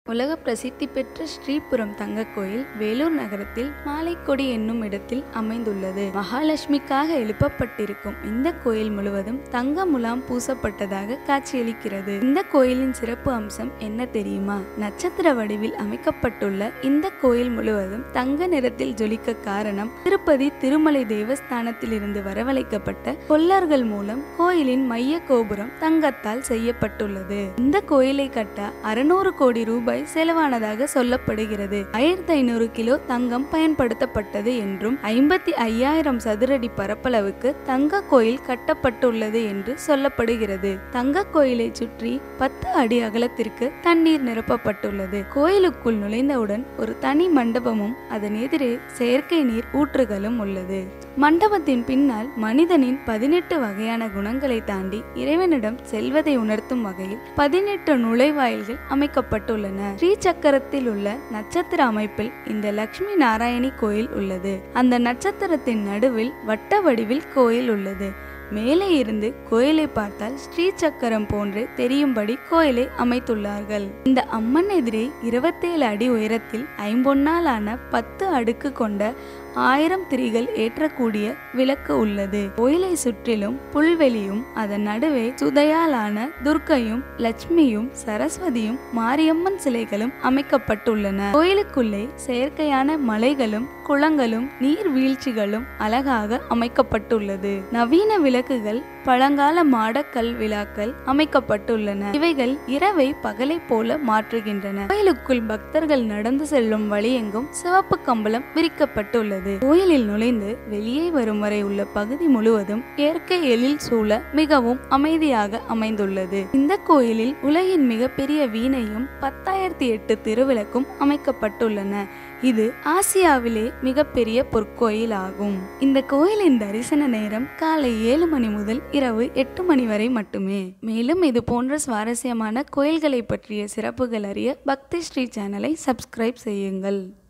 உலக பிரசித்தி பெற்ற ஸ்ரீபுரம் தங்கக் கோயில் வேலூர் நகரத்தில் மாலைக்கொடி என்னும் இடத்தில் அமைந்துள்ளது மகாலட்சுமிக்காக எழுப்பப்பட்டிருக்கும் இந்த கோயில் முழுவதும் தங்க முலாம் பூசப்பட்டதாக காட்சியளிக்கிறது இந்த கோயிலின் சிறப்பு அம்சம் என்ன தெரியுமா நட்சத்திர வடிவில் அமைக்கப்பட்டுள்ள இந்த கோயில் முழுவதும் தங்க நிறத்தில் ஜொலிக்க காரணம் திருப்பதி திருமலை தேவஸ்தானத்தில் இருந்து வரவழைக்கப்பட்ட கொல்லர்கள் மூலம் கோயிலின் மைய கோபுரம் தங்கத்தால் செய்யப்பட்டுள்ளது இந்த கோயிலை கட்ட அறுநூறு கோடி ரூபாய் செலவானதாக சொல்லப்படுகிறது ஆயிரத்தி ஐநூறு கிலோ தங்கம் பயன்படுத்தப்பட்டது என்றும் ஐம்பத்தி ஐயாயிரம் சதுரடி பரப்பளவுக்கு தங்க கோயில் கட்டப்பட்டுள்ளது என்று சொல்லப்படுகிறது தங்க கோயிலை சுற்றி பத்து அடி அகலத்திற்கு தண்ணீர் நிரப்பப்பட்டுள்ளது கோயிலுக்குள் நுழைந்தவுடன் ஒரு தனி மண்டபமும் அதன் எதிரே செயற்கை நீர் ஊற்றுகளும் உள்ளது மண்டபத்தின் பின்னால் மனிதனின் பதினெட்டு வகையான குணங்களை தாண்டி இறைவனிடம் செல்வதை உணர்த்தும் வகையில் பதினெட்டு நுழைவாயில்கள் அமைக்கப்பட்டுள்ளன ஸ்ரீ சக்கரத்தில் உள்ள நட்சத்திர அமைப்பில் இந்த லட்சுமி நாராயணி கோயில் உள்ளது அந்த நட்சத்திரத்தின் நடுவில் வட்ட வடிவில் கோயில் உள்ளது மேலே இருந்து கோயிலை பார்த்தால் ஸ்ரீ சக்கரம் போன்று தெரியும்படி கோயிலை அமைத்துள்ளார்கள் இந்த அம்மன் எதிரே இருபத்தேழு அடி உயரத்தில் ஐம்பொன்னால் ஆன பத்து அடுக்கு கொண்ட ஆயிரம் திரிகள் ஏற்றக்கூடிய விளக்கு உள்ளது கோயிலை சுற்றிலும் புல்வெளியும் அதன் நடுவே சுதையாலான துர்க்கையும் லட்சுமியும் சரஸ்வதியும் மாரியம்மன் சிலைகளும் அமைக்கப்பட்டுள்ளன கோயிலுக்குள்ளே செயற்கையான மலைகளும் குளங்களும் நீர்வீழ்ச்சிகளும் அழகாக அமைக்கப்பட்டுள்ளது நவீன விளக்குகள் பழங்கால மாடக்கல் விழாக்கள் அமைக்கப்பட்டுள்ளன இவைகள் இரவை பகலை போல மாற்றுகின்றன கோயிலுக்குள் பக்தர்கள் நடந்து செல்லும் வழியெங்கும் சிவப்பு கம்பளம் விரிக்கப்பட்டுள்ளது கோயிலில் நுழைந்து வெளியே வரும் வரை உள்ள பகுதி முழுவதும் இயற்கை எழில் சூழ மிகவும் அமைதியாக அமைந்துள்ளது இந்த கோயிலில் உலகின் மிகப்பெரிய வீணையும் பத்தாயிரத்தி எட்டு திருவிளக்கும் அமைக்கப்பட்டுள்ளன இது ஆசியாவிலே மிகப்பெரிய பொற்கோயில் ஆகும் இந்த கோயிலின் தரிசன நேரம் காலை ஏழு மணி முதல் இரவு எட்டு மணி வரை மட்டுமே மேலும் இது போன்ற சுவாரஸ்யமான கோயில்களை பற்றிய சிறப்புகள் அறிய பக்தி ஸ்ரீ சேனலை சப்ஸ்கிரைப் செய்யுங்கள்